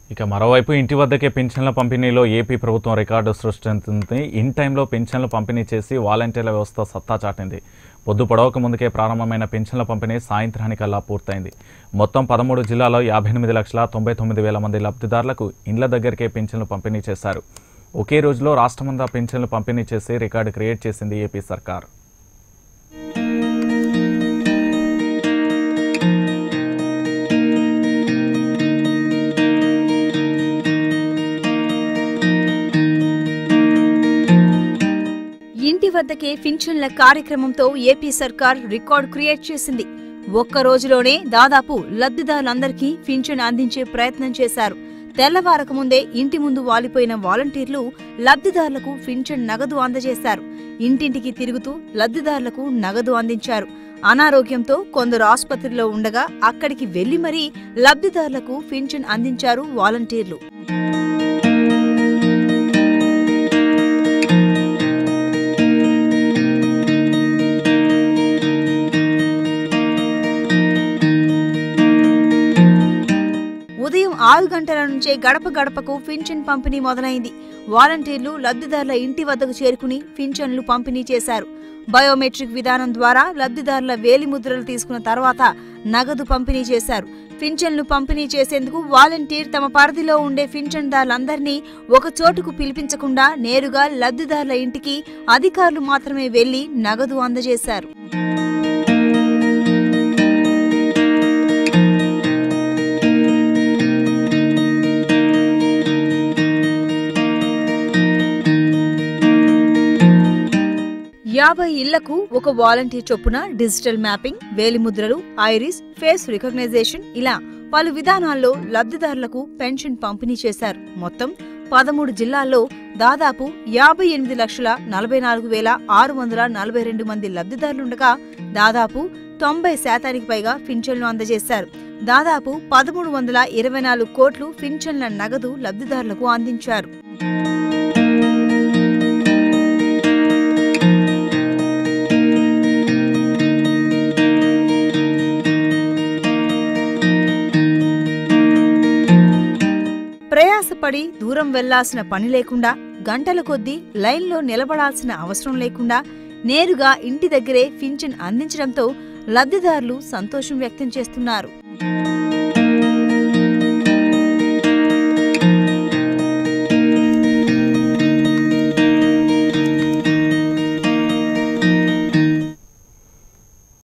ఇక మరోవైపు ఇంటి వద్దకే పింఛన్ల పంపిణీలో ఏపీ ప్రభుత్వం రికార్డు సృష్టించింది ఇన్ టైంలో పింఛన్లు పంపిణీ చేసి వాలంటీర్ల వ్యవస్థ సత్తా చాటింది పొద్దు పొడవక ముందుకే ప్రారంభమైన పింఛన్ల పంపిణీ సాయంత్రానికల్లా పూర్తయింది మొత్తం పదమూడు జిల్లాలో యాభై ఎనిమిది లక్షల తొంభై తొమ్మిది వేల మంది లబ్ధిదారులకు ఇండ్ల దగ్గరికే పింఛన్లు పంపిణీ చేశారు ఒకే రోజులో రాష్ట్రమంతా పింఛన్లు పంపిణీ చేసి రికార్డు క్రియేట్ చేసింది ఏపీ సర్కార్ ఇంటి వద్దకే పింఛన్ల కార్యక్రమంతో ఏపీ సర్కార్ రికార్డు క్రియేట్ చేసింది ఒక్క రోజులోనే దాదాపు లబ్ధిదారులందరికీ పింఛన్ అందించే ప్రయత్నం చేశారు తెల్లవారక ముందే ఇంటి ముందు వాలిపోయిన వాలంటీర్లు లబ్ధిదారులకు పింఛన్ నగదు అందజేశారు ఇంటింటికి తిరుగుతూ లబ్ధిదారులకు నగదు అందించారు అనారోగ్యంతో కొందరు ఆసుపత్రిలో ఉండగా అక్కడికి వెళ్లి మరీ లబ్ధిదారులకు పింఛన్ అందించారు వాలంటీర్లు ఉదయం ఆరు గంటల నుంచే గడప గడపకు పింఛన్ పంపిణీ మొదలైంది వాలంటీర్లు లబ్ధిదారుల ఇంటి వద్దకు చేరుకుని పింఛన్లు పంపిణీ చేశారు బయోమెట్రిక్ విధానం ద్వారా లబ్ధిదారుల వేలిముద్రలు తీసుకున్న తర్వాత నగదు పంపిణీ చేశారు పింఛన్లు పంపిణీ చేసేందుకు వాలంటీర్ తమ పరిధిలో ఉండే పింఛన్దారులందరినీ ఒక చోటుకు పిలిపించకుండా నేరుగా లబ్ధిదారుల ఇంటికి అధికారులు మాత్రమే వెళ్లి నగదు అందజేశారు యాభై ఇళ్లకు ఒక వాలంటీర్ చొప్పున డిజిటల్ మ్యాపింగ్ వేలిముద్రలు ఐరిస్ ఫేస్ రికగ్నైజేషన్ ఇలా పలు విధానాల్లో లబ్ధిదారులకు పెన్షన్ పంపిణీ చేశారు మొత్తం పదమూడు జిల్లాల్లో దాదాపు యాభై ఎనిమిది లక్షల నలభై నాలుగు వేల ఆరు వందల నలభై రెండు మంది లబ్ధిదారులుండగా దాదాపు తొంభై శాతానికి పైగా పింఛన్లు అందజేశారు దాదాపు పదమూడు వందల ఇరవై నాలుగు కోట్లు పింఛన్ల నగదు లబ్ధిదారులకు అందించారు ప్రయాసపడి దూరం వెళ్లాల్సిన పని లేకుండా గంటల కొద్దీ లైన్లో నిలబడాల్సిన అవసరం లేకుండా నేరుగా ఇంటి దగ్గరే పింఛన్ అందించడంతో లబ్ధిదారులు సంతోషం వ్యక్తం చేస్తున్నారు